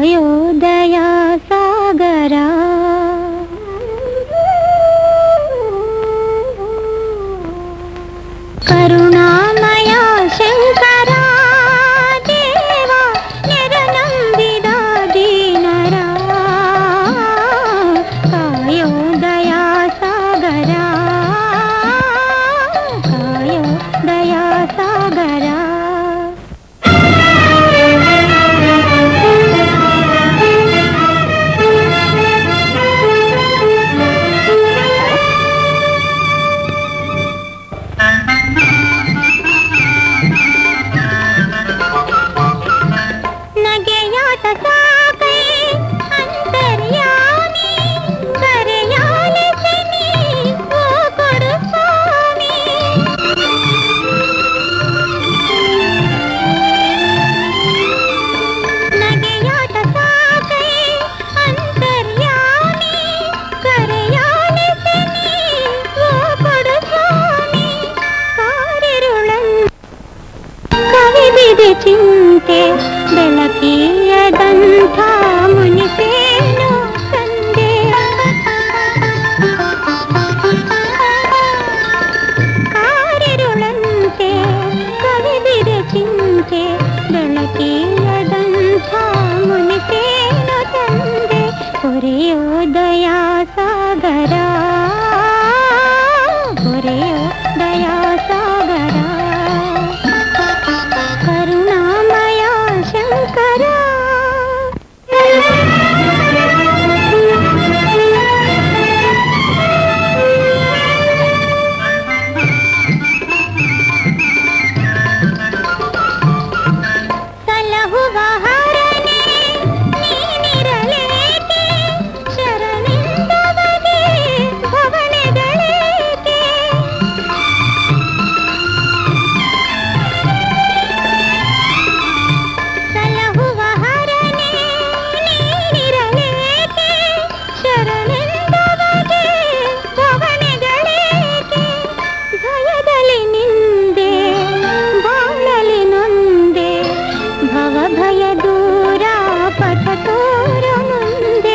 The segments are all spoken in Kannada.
ಕಾಯೋದಯ ಸಾಗರ ಕರುಣಾಮಯ ಶಂಕರ ದೇವ ನೆರನಂಬಿದ ದೀನರ ಕಾಯೋದಯ ಸಾಗರ ಕಾಯೋದಯ ಸಾಗರ ನಗೆಯಾಟ ಸಾಕೈ ಅಂತರ್ಯಾಮಿ ಕರೆಯಾಲಿಸಿನಿ ಓ ಕೊಡು ಸ್ವಾಮಿ ನಗೆಯಾಟ ಸಾಕೈ ಅಂತರ್ಯಾಮಿ ಕರೆಯಾಲಿಸಿನಿ ಓ ಕೊಡು ಸ್ವಾಮಿ ಕಾರಿರುಳನ್ನು ಕವಿದಿದೆ ಚಿಂತೆ ಬೆಳಕಿಯದಂಥ ಮುನಿಸೇನು ಸಂದೆ ಕಾರಿರುಳಂತೆ ಕವಿದಿದೆ ಚಿಂತೆ ಬೆಳಕಿಯದಂಥ ಮುನಿಸೇನು ತಂದೆ ಹೊರೆಯೋದಯ ಸಾಗರ ಹೊರೆಯೋದಯ ಸಾಗರ ಕರುಣಾಮಯ ಶಂಕರ ಸಲಹುವ ಹರನೆ ನೀನಿರಲೇಕೆ ಶರಣಿಂದವಗೆ ಭವನೆಗಳೇಕೆ ಸಲಹುವ ಹರನೆ ನೀನಿರಲೇಕೆ ಶರಣೆಂದವಗೆ ಭವನೆಗಳೇಕೆ ಭಯದಲ್ಲಿ ನಿಂದೆ ಬಾಳಲಿ ನೊಂದೆ ಭವ ಭಯ ದೂರ ಪಥ ತೋರ ಮುಂದೆ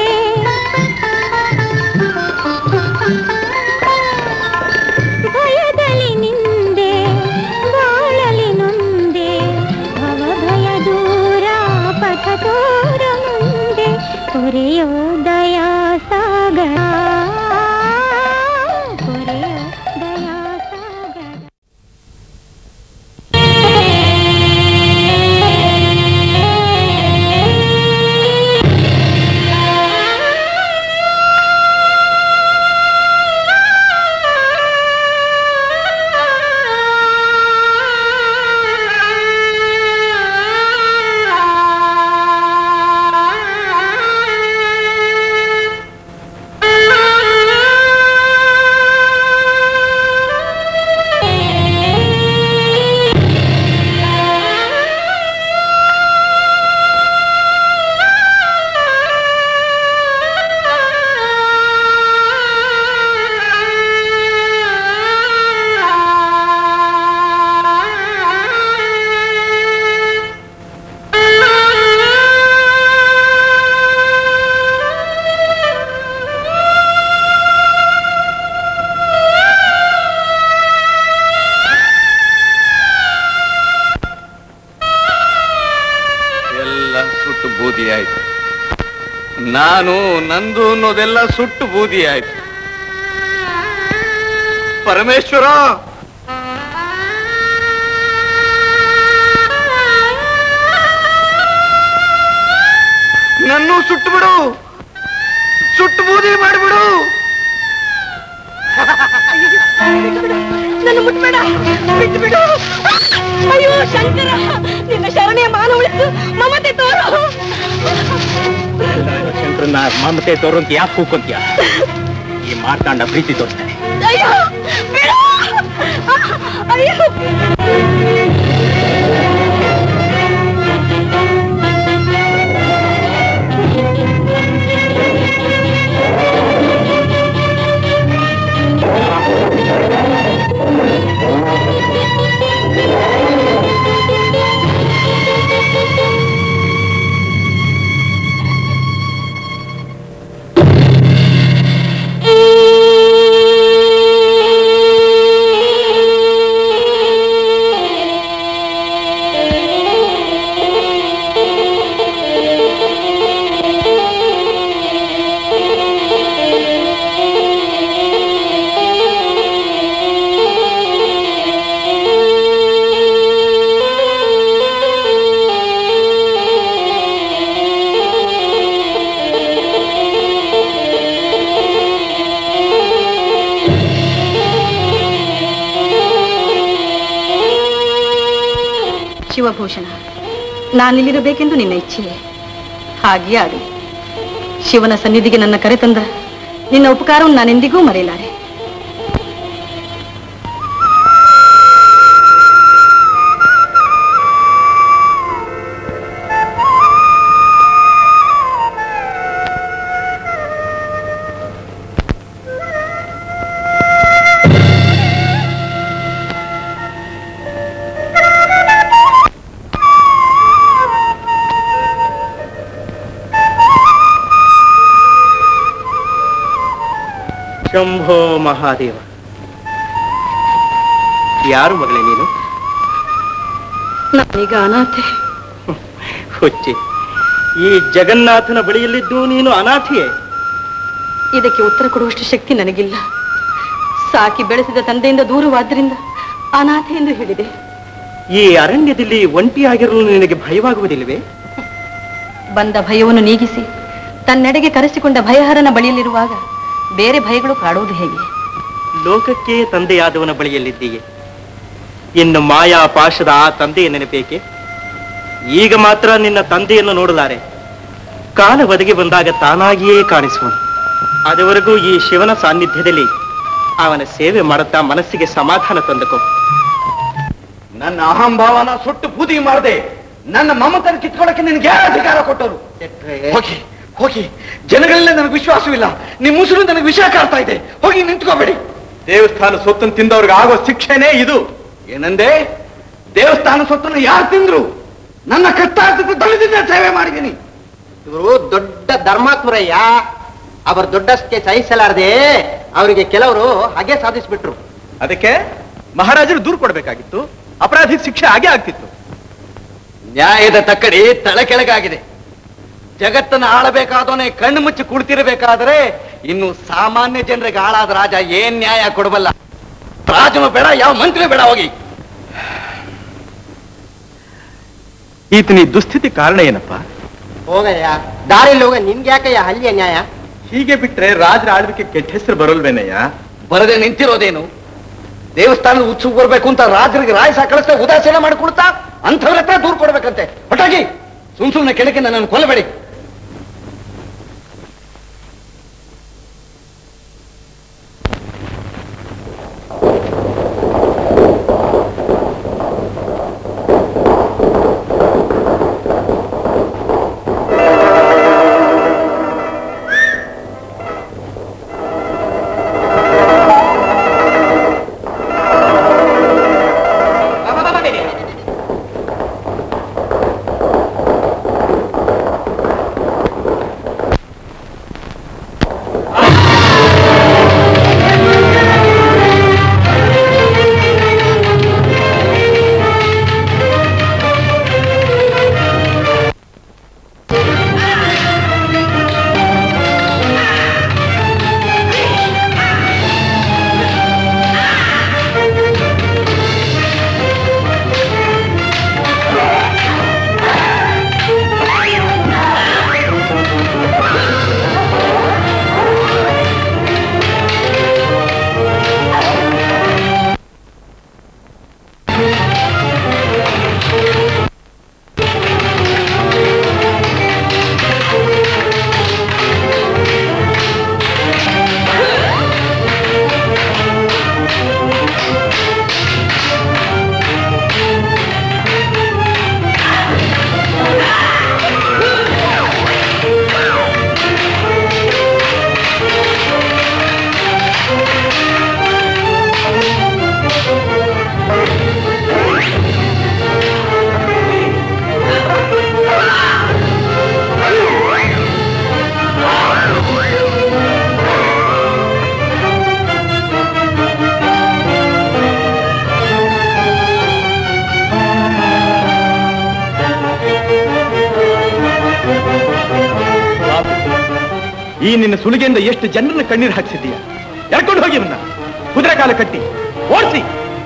ಭಯದಲ್ಲಿ ನಿಂದೆ ಬಾಳಲಿ ನೊಂದೆ ಭವ ಭಯ ದೂರ ಪಥ ತೋರ ಮುಂದೆ ಹೊರೆಯೋದಯ ಸಾಗರ ಹೊರೆಯೋದಯ ಸಾಗರ ಎಲ್ಲ ಸುಟ್ಟು ಬೂದಿ ಆಯ್ತು ನಾನು ನಂದು ಅನ್ನೋದೆಲ್ಲ ಸುಟ್ಟು ಬೂದಿ ಆಯ್ತು ಪರಮೇಶ್ವರ ನನ್ನೂ ಸುಟ್ಟು ಬಿಡು ಸುಟ್ಟು ಬೂದಿ ಮಾಡಿಬಿಡು ನನ್ನ ಮುಟ್ಬೇಡ ಬಿಟ್ಟು ಬಿಡು ಅಯ್ಯೋ ಶಂಕರ ನಿನ್ನ ಶರಣೆಯ ಮಾನ ಉಳಿಸು ಮಮತೆ ತೋರು ಶಂಕರನ್ನ ಮಮತೆ ತೋರಂತ ಯಾಕೆ ಕೂಕೊಂತೀಯ ಈ ಮಾರ್ತಾಂಡ ಪ್ರೀತಿ ತೋರಿಸ್ತಾನೆ ಅಯ್ಯೋ ಬಿಡು ಅಯ್ಯೋ ಸರ್ವಭೂಷಣ ನಾನಿಲ್ಲಿರಬೇಕೆಂದು ನಿನ್ನ ಇಚ್ಛೆ ಹಾಗೆಯೇ ಆಗಲಿ ಶಿವನ ಸನ್ನಿಧಿಗೆ ನನ್ನ ಕರೆತಂದ ನಿನ್ನ ಉಪಕಾರವನ್ನು ನಾನೆಂದಿಗೂ ಮರೆಯಲಾರೆ ಶಂಭೋ ಮಹಾದೇವ ಯಾರು ಮಗಳೇ ನೀನು ನಾನೀಗ ಅನಾಥೆ ಹುಚ್ಚಿ ಈ ಜಗನ್ನಾಥನ ಬಳಿಯಲ್ಲಿದ್ದು ನೀನು ಅನಾಥಿಯೇ ಇದಕ್ಕೆ ಉತ್ತರ ಕೊಡುವಷ್ಟು ಶಕ್ತಿ ನನಗಿಲ್ಲ ಸಾಕಿ ಬೆಳೆಸಿದ ತಂದೆಯಿಂದ ದೂರವಾದ್ರಿಂದ ಅನಾಥೆ ಎಂದು ಹೇಳಿದೆ ಈ ಅರಣ್ಯದಲ್ಲಿ ಒಂಟಿಯಾಗಿರಲು ನಿನಗೆ ಭಯವಾಗುವುದಿಲ್ಲವೇ ಬಂದ ಭಯವನ್ನು ನೀಗಿಸಿ ತನ್ನೆಡೆಗೆ ಕರೆಸಿಕೊಂಡ ಭಯಹರನ ಬಳಿಯಲ್ಲಿರುವಾಗ ಬೇರೆ ಭಯಗಳು ಕಾಡುವುದು ಹೇಗೆ ಲೋಕಕ್ಕೆ ತಂದೆಯಾದವನ ಬಳಿಯಲ್ಲಿದ್ದೀಯೆ ಇನ್ನು ಮಾಯಾ ಪಾಶದ ಆ ತಂದೆಯ ನೆನಪೇಕೆ ಈಗ ಮಾತ್ರ ನಿನ್ನ ತಂದೆಯನ್ನು ನೋಡಲಾರೆ ಕಾಲ ಒದಗಿ ಬಂದಾಗ ತಾನಾಗಿಯೇ ಕಾಣಿಸುವನು ಅದುವರೆಗೂ ಈ ಶಿವನ ಸಾನ್ನಿಧ್ಯದಲ್ಲಿ ಅವನ ಸೇವೆ ಮಾಡುತ್ತಾ ಮನಸ್ಸಿಗೆ ಸಮಾಧಾನ ತಂದುಕೋ ನನ್ನ ಅಹಂಭಾವನ ಸುಟ್ಟು ಬೂದಿ ಮಾಡದೆ ನನ್ನ ಮಮತನ ಕಿತ್ಕೊಳ್ಳಕ್ಕೆ ನಿನಗೆ ಯಾರು ಅಧಿಕಾರ ಕೊಟ್ಟರು ಹೋಗಿ ಹೋಗಿ ಜನಗಳೆಲ್ಲ ನನಗೆ ವಿಶ್ವಾಸವಿಲ್ಲ ನಿಮ್ಮ ಮುಸುರು ನನಗೆ ವಿಷಯ ಕಾಡ್ತಾ ಇದೆ ಹೋಗಿ ನಿಂತ್ಕೋಬೇಡಿ ದೇವಸ್ಥಾನ ಸೊತ್ತನ್ನು ತಿಂದವ್ರಿಗೆ ಆಗೋ ಶಿಕ್ಷೆನೇ ಇದು ಏನಂದೆ ದೇವಸ್ಥಾನ ಸೊತ್ತನ್ನು ಯಾರು ತಿಂದ್ರು ನನ್ನ ಕಷ್ಟಾರ್ಥದ ದಲಿತದಿಂದ ಸೇವೆ ಮಾಡಿದ್ದೀನಿ ಇವರು ದೊಡ್ಡ ಧರ್ಮಾತ್ಮರಯ್ಯ ಅವರ ದೊಡ್ಡಷ್ಟಕ್ಕೆ ಸಹಿಸಲಾರದೆ ಅವರಿಗೆ ಕೆಲವರು ಹಾಗೆ ಸಾಧಿಸ್ಬಿಟ್ರು ಅದಕ್ಕೆ ಮಹಾರಾಜರು ದೂರು ಕೊಡಬೇಕಾಗಿತ್ತು ಅಪರಾಧಿ ಶಿಕ್ಷೆ ಹಾಗೆ ಆಗ್ತಿತ್ತು ನ್ಯಾಯದ ತಕ್ಕಡಿ ತಲೆ ಕೆಳಗಾಗಿದೆ ಜಗತ್ತನ್ನು ಆಳಬೇಕಾದವನೇ ಕಣ್ಣು ಮುಚ್ಚಿ ಕುಳಿತಿರಬೇಕಾದ್ರೆ ಇನ್ನು ಸಾಮಾನ್ಯ ಜನರಿಗೆ ಆಳಾದ ರಾಜ ಏನ್ ನ್ಯಾಯ ಕೊಡಬಲ್ಲ ರಾಜನು ಬೇಡ ಯಾವ ಮಂತ್ರಿ ಬೇಡ ಹೋಗಿ ಈತನಿ ದುಸ್ಥಿತಿ ಕಾರಣ ಏನಪ್ಪ ಹೋಗಯ್ಯ ದಾರಿಯಲ್ಲಿ ಹೋಗ ನಿನ್ಗೆ ಯಾಕಯ್ಯ ಹಳ್ಳಿಯ ನ್ಯಾಯ ಹೀಗೆ ಬಿಟ್ರೆ ರಾಜರ ಆಳ್ವಿಕೆ ಕೆಟ್ಟ ಹೆಸರು ಬರಲ್ವೇನಯ್ಯ ಬರದೆ ನಿಂತಿರೋದೇನು ದೇವಸ್ಥಾನದ ಉತ್ಸವ ಬರ್ಬೇಕು ಅಂತ ರಾಜರಿಗೆ ರಾಯಸ ಕಳಿಸ್ತಾ ಉದಾಸೀನ ಮಾಡಿಕೊಡ್ತಾ ಅಂಥವ್ರ ಹತ್ರ ದೂರ ಕೊಡ್ಬೇಕಂತೆ ಹೊಟ್ಟಾಗಿ ಸುಮ್ ಸುಮ್ನೆ ಕೆಳಗೆ ನನ್ನನ್ನು ಕೊಲ್ಲಬೇಡಿ ಈ ನಿನ್ನ ಸುಲಿಗೆಯಿಂದ ಎಷ್ಟು ಜನರನ್ನ ಕಣ್ಣೀರು ಹಾಕ್ಸಿದ್ದೀಯ ಎಳ್ಕೊಂಡು ಹೋಗಿ ಇವನ್ನ ಕುದುರೆ ಕಾಲ ಕಟ್ಟಿ ಓಡಿಸಿ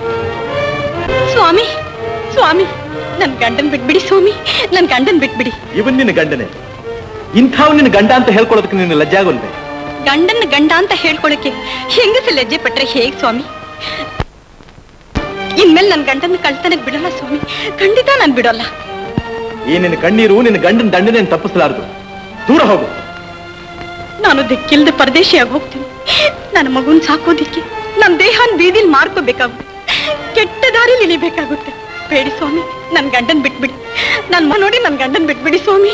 ಸ್ವಾಮಿ ಸ್ವಾಮಿ ನನ್ ಗಂಡನ್ ಬಿಟ್ಬಿಡಿ ಸ್ವಾಮಿ ನನ್ ಗಂಡನ್ ಬಿಟ್ಬಿಡಿ ಇವನ್ ನಿನ್ನ ಗಂಡನೆ ಇಂಥವ್ ನಿನ್ನ ಗಂಡ ಅಂತ ಹೇಳ್ಕೊಳ್ಳೋದಕ್ಕೆ ನಿನ್ನ ಲಜ್ಜೆ ಆಗೋಲ್ವೇ ಗಂಡನ ಗಂಡ ಅಂತ ಹೇಳ್ಕೊಳಕ್ಕೆ ಹೆಂಗಸ ಲಜ್ಜೆ ಪಟ್ರೆ ಹೇಗ್ ಸ್ವಾಮಿ ಇನ್ಮೇಲೆ ನನ್ ಗಂಡನ ಕಳ್ತನಕ್ ಬಿಡಲ್ಲ ಸ್ವಾಮಿ ಖಂಡಿತ ನಾನ್ ಬಿಡಲ್ಲ ಈ ನಿನ್ನ ಕಣ್ಣೀರು ನಿನ್ನ ಗಂಡನ ದಂಡನೆ ತಪ್ಪಿಸಲಾರದು ದೂರ ಹೋಗು ನಾನು ದಿಕ್ಕಿಲ್ದೆ ಪರದೇಶಿಯಾಗಿ ಹೋಗ್ತೀನಿ ನನ್ನ ಮಗುನ್ ಸಾಕೋದಿಕ್ಕೆ ನನ್ ದೇಹನ್ ಬೀದಿಲ್ ಮಾರ್ಕೋಬೇಕಾಗುತ್ತೆ ಕೆಟ್ಟ ದಾರಿಲಿ ಇಳಿಬೇಕಾಗುತ್ತೆ ಬೇಡಿ ಸ್ವಾಮಿ ನನ್ ಗಂಡನ್ ಬಿಟ್ಬಿಡಿ ನನ್ ಮ ನೋಡಿ ನನ್ ಗಂಡನ್ ಬಿಟ್ಬಿಡಿ ಸ್ವಾಮಿ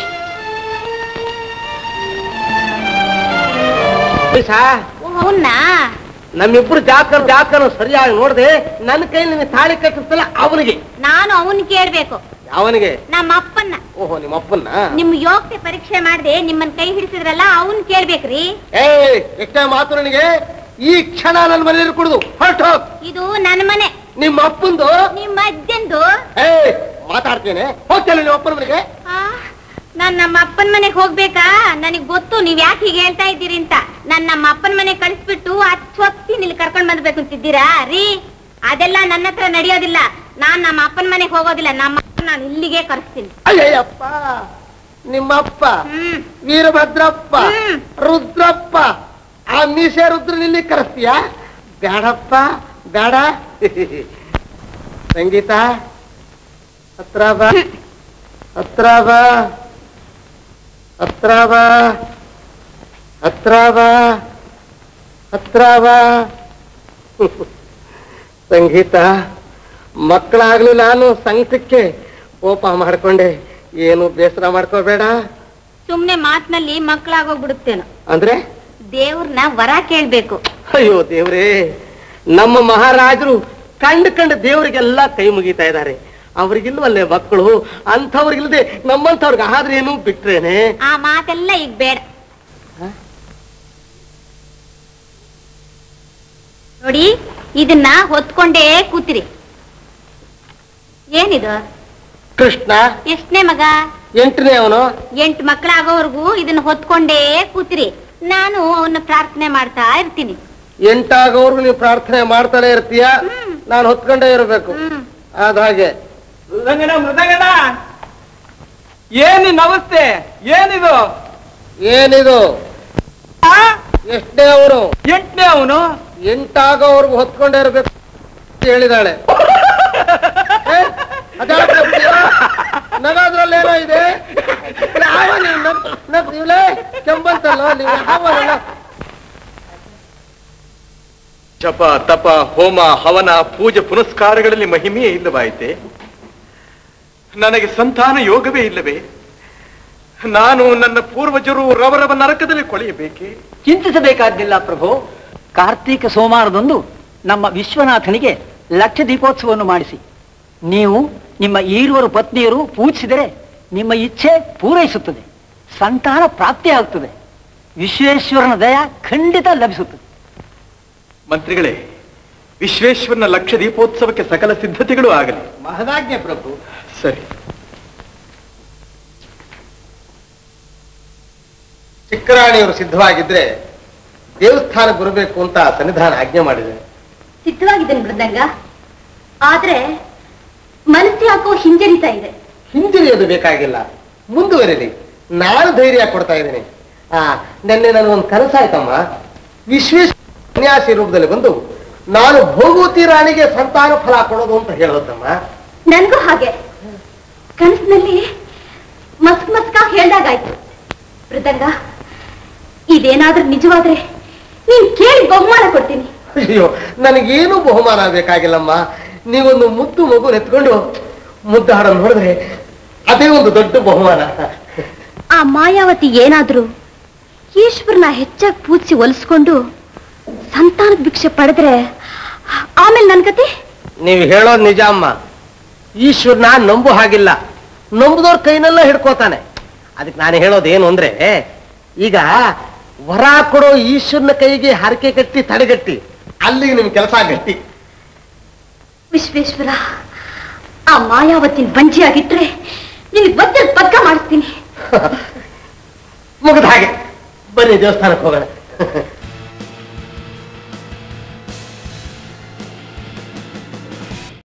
ಅವನ್ನ ನಮ್ಮಿಬ್ರು ಜಾತಕ ಜಾತಕನು ಸರಿಯಾಗಿ ನೋಡ್ದೆ ನನ್ನ ಕೈ ನಿಮಗೆ ತಾಳಿ ಕಟ್ಟಿಸ್ತಲ್ಲ ಅವನಿಗೆ ನಾನು ಅವನ್ ಕೇಳ್ಬೇಕು ಅವನಿಗೆ ನಮ್ಮ ಅಪ್ಪನ್ನ ಓಹೋ ನಿಮ್ಮ ಅಪ್ಪನ್ನ ನಿಮ್ ಯೋಗ್ಯತೆ ಪರೀಕ್ಷೆ ಮಾಡದೆ ನಿಮ್ಮನ್ ಕೈ ಹಿಡಿಸಿದ್ರಲ್ಲ ಅವನ್ ಕೇಳ್ಬೇಕ್ರಿ ಏ ಎಷ್ಟೇ ಮಾತು ನನಗೆ ಈ ಕ್ಷಣ ನನ್ನ ಮನೇಲಿ ಕುಡಿದು ಹೊರಟು ಹೋಗ್. ಇದು ನನ್ನ ಮನೆ ನಿಮ್ಮ ಅಪ್ಪಂದು ನಿಮ್ಮ ಅಜ್ಜಂದು ಏ ಮಾತಾಡ್ತೇನೆ ಹೋಗ್ತೇನೆ ನಿಮ್ಮ ಅಪ್ಪನ ಮನೆಗೆ ಆ, ನಾನ್ ನಮ್ಮ ಅಪ್ಪನ ಮನೆಗ್ ಹೋಗ್ಬೇಕಾ ನನಗ್ ಗೊತ್ತು ನೀವ್ ಯಾಕೆ ಹೀಗೆ ಹೇಳ್ತಾ ಇದ್ದೀರಿ ಅಂತ ನಾನ್ ನಮ್ಮ ಅಪ್ಪನ ಮನೆ ಕಳಿಸ್ಬಿಟ್ಟು ಅಚ್ಚೊತ್ತಿ ಇಲ್ಲಿ ಕರ್ಕೊಂಡ್ ಬಂದ್ಬೇಕು ಅಂತಿದ್ದೀರಾ ರೀ ಅದೆಲ್ಲ ನನ್ನ ಹತ್ರ ನಡೆಯೋದಿಲ್ಲ ನಾನ್ ನಮ್ಮ ಅಪ್ಪನ ಮನೆಗ್ ಹೋಗೋದಿಲ್ಲ ನಮ್ಮ ಅಪ್ಪ ನಾನು ಇಲ್ಲಿಗೆ ಕರೆಸ್ತೀನಿ ಅಯ್ಯಯ್ಯಪ್ಪ ನಿಮ್ಮಪ್ಪ ಹ್ಮ್ ವೀರಭದ್ರಪ್ಪ ಹ್ಮ್. ರುದ್ರಪ್ಪ ಆ ಮೀಸೆ ರುದ್ರನ ಇಲ್ಲಿ ಕರೆಸ್ತೀಯ ಬೇಡಪ್ಪ ಬೇಡ ಸಂಗೀತ ಹತ್ರ ಬಾ ಹತ್ರ ಬಾ ಹತ್ರ ಬಾ ಹತ್ರ ಬಾ ಹತ್ರ ಬಾ ಸಂಗೀತ ಮಕ್ಕಳಾಗ್ಲಿ ನಾನು ಸಂಕಟಕ್ಕೆ ಕೋಪ ಮಾಡ್ಕೊಂಡೆ ಏನು ಬೇಸರ ಮಾಡ್ಕೋಬೇಡ ಸುಮ್ನೆ ಮಾತ್ನಲ್ಲಿ ಮಕ್ಕಳಾಗೋಗ್ಬಿಡುತ್ತೇನೋ ಅಂದ್ರೆ ದೇವ್ರನ್ನ ವರ ಕೇಳ್ಬೇಕು ಅಯ್ಯೋ ದೇವ್ರೇ ನಮ್ಮ ಮಹಾರಾಜರು ಕಂಡು ಕಂಡು ದೇವರಿಗೆಲ್ಲ ಕೈ ಮುಗಿತಾ ಇದ್ದಾರೆ ಅವ್ರಿಗಿಲ್ವಲ್ಲೇ ಮಕ್ಕಳು ಅಂಥವ್ರಿಗಿಲ್ಲದೆ ನಮ್ಮಂಥವ್ರಿಗೆ ಆದ್ರೆ ಏನು ಬಿಟ್ರೇನೆ ಆ ಮಾತೆಲ್ಲ ಈಗ ಬೇಡ ನೋಡಿ ಇದನ್ನ ಹೊತ್ಕೊಂಡೇ ಕೂತಿರಿ ಏನಿದು ಕೃಷ್ಣ ಎಷ್ಟನೇ ಮಗ ಎಂಟನೇ ಅವನು ಎಂಟು ಮಕ್ಕಳಾಗೋವರೆಗೂ ಇದನ್ನ ಹೊತ್ಕೊಂಡೇ ಕೂತಿರಿ ನಾನು ಅವನ್ನ ಪ್ರಾರ್ಥನೆ ಮಾಡ್ತಾ ಇರ್ತೀನಿ ಎಂಟಾಗೋರ್ಗು ನೀವು ಪ್ರಾರ್ಥನೆ ಮಾಡ್ತಾನೆ ಇರ್ತೀಯ ಹ್ಮ್. ನಾನು ಹೊತ್ಕೊಂಡೇ ಇರಬೇಕು ಹ್ಮ್ ಅದ ಹಾಗೆ ಮೃದಂಗನ ಮೃದಂಗನ ಏನಿ ನಮಸ್ತೆ ಏನಿದು ಏನಿದು ಎಷ್ಟನೇ ಅವನು ಎಂಟನೇ ಅವನು ಎಂಟಾಗೋವರೆಗೂ ಹೊತ್ಕೊಂಡೇ ಇರಬೇಕು ಅಂತ ಹೇಳಿದಾಳೆ ಏ, ಅದ್ಯಾಕೆ ನಗ್ತೀಯ? ನಗೋದ್ರಲ್ಲೇನೋ ಇದೆ ಯಾವ ನೀವು ನಗ್- ನಗ್ತೀವ್ಲೇ? ಕೆಂಬಂತಲ್ಲ ನೀವು ಯಾವ ನಗ- ಜಪ ತಪ ಹೋಮ ಹವನ ಪೂಜೆ ಪುನಸ್ಕಾರಗಳಲ್ಲಿ ಮಹಿಮೆಯೇ ಇಲ್ಲವಾಯಿತೆ ನನಗೆ ಸಂತಾನ ಯೋಗವೇ ಇಲ್ಲವೇ ನಾನು ನನ್ನ ಪೂರ್ವಜರು ರವರವ ನರಕದಲ್ಲಿ ಕೊಳೆಯಬೇಕೆ ಚಿಂತಿಸಬೇಕಾದ್ದಿಲ್ಲ ಪ್ರಭು ಕಾರ್ತೀಕ ಸೋಮವಾರದಂದು ನಮ್ಮ ವಿಶ್ವನಾಥನಿಗೆ ಲಕ್ಷ ದೀಪೋತ್ಸವವನ್ನು ಮಾಡಿಸಿ ನೀವು ನಿಮ್ಮ ಈರುವರು ಪತ್ನಿಯರು ಪೂಜಿಸಿದರೆ ನಿಮ್ಮ ಇಚ್ಛೆ ಪೂರೈಸುತ್ತದೆ ಸಂತಾನ ಪ್ರಾಪ್ತಿಯಾಗುತ್ತದೆ ವಿಶ್ವೇಶ್ವರನ ದಯ ಖಂಡಿತ ಲಭಿಸುತ್ತದೆ ಮಂತ್ರಿಗಳೇ ವಿಶ್ವೇಶ್ವರನ ಲಕ್ಷ ದೀಪೋತ್ಸವಕ್ಕೆ ಸಕಲ ಸಿದ್ಧತೆಗಳು ಆಗಲಿ ಮಹದಾಜ್ಞೆ ಪ್ರಭು ಸರಿ ಚಿಕ್ಕರಾಣಿಯವರು ಸಿದ್ಧವಾಗಿದ್ರೆ ದೇವಸ್ಥಾನಕ್ಕೆ ಬರಬೇಕು ಅಂತ ಸನ್ನಿಧಾನ ಆಜ್ಞೆ ಮಾಡಿದೆ ಸಿದ್ಧವಾಗಿದ್ದೇನೆ ಮೃದಂಗ ಆದ್ರೆ ಮನಸ್ಸು ಯಾಕೋ ಹಿಂಜರಿತಾ ಇದೆ ಹಿಂದಿರಿಯೋದು ಬೇಕಾಗಿಲ್ಲ ಮುಂದುವರಿಲಿ ನಾನು ಧೈರ್ಯ ಕೊಡ್ತಾ ಇದ್ದೀನಿ ಆ ನಿನ್ನೆ ನನಗೊಂದು ಕನಸಾಯ್ತಮ್ಮ ವಿಶ್ವೇಶ್ವರ ಸನ್ಯಾಸಿ ರೂಪದಲ್ಲಿ ಬಂದು ನಾನು ಭೋಗವತಿ ರಾಣಿಗೆ ಸಂತಾನ ಫಲ ಕೊಡೋದು ಅಂತ ಹೇಳೋದಮ್ಮ ನನ್ಗೂ ಹಾಗೆ ಕನಸಿನಲ್ಲಿ ಮಸ್ಕ್ ಮಸ್ಕಾಗಿ ಹೇಳ್ದಾಗಾಯ್ತು ಮೃದಂಗ ಇದೇನಾದ್ರೂ ನಿಜವಾದ್ರೆ ನೀನ್ ಕೇಳಿ ಬಹುಮಾನ ಕೊಡ್ತೀನಿ ಅಯ್ಯೋ ನನಗೇನು ಬಹುಮಾನ ಬೇಕಾಗಿಲ್ಲಮ್ಮ ನೀವೊಂದು ಮುದ್ದು ಮಗು ಎತ್ಕೊಂಡು ಮುದ್ದಾಡ ನೋಡಿದ್ರೆ ಅದೇ ಒಂದು ದೊಡ್ಡ ಬಹುಮಾನ ಆ ಮಾಯಾವತಿ ಏನಾದ್ರೂ ಈಶ್ವರನ ಹೆಚ್ಚಾಗಿ ಪೂಜಿಸಿ ಒಲಿಸ್ಕೊಂಡು ಸಂತಾನದ ಭಿಕ್ಷೆ ಪಡೆದ್ರೆ ಆಮೇಲೆ ನನ್ ಕತೆ ನೀವು ಹೇಳೋದು ನಿಜ ಅಮ್ಮ ಈಶ್ವರನ ನಂಬು ಹಾಗಿಲ್ಲ ನಂಬುದವ್ರ ಕೈನೆಲ್ಲ ಹಿಡ್ಕೋತಾನೆ ಅದಕ್ಕೆ ನಾನು ಹೇಳೋದು ಏನು ಅಂದ್ರೆ ಈಗ ವರ ಕೊಡೋ ಈಶ್ವರನ ಕೈಗೆ ಹರಕೆ ಕಟ್ಟಿ ತಡೆಗಟ್ಟಿ ಅಲ್ಲಿಗೆ ನಿಮ್ ಕೆಲಸ ಗಟ್ಟಿ ವಿಶ್ವೇಶ್ವರ ಆ ಮಾಯಾವತಿನ ಬಂಜಿಯಾಗಿಟ್ರೆ ನಿನಗೆ ಬಚ್ಚಲ್ ಪಕ್ಕ ಮಾಡಿಸ್ತೀನಿ ಮುಗಿದ ಹಾಗೆ ಬನ್ನಿ ದೇವಸ್ಥಾನಕ್ಕೆ ಹೋಗೋಣ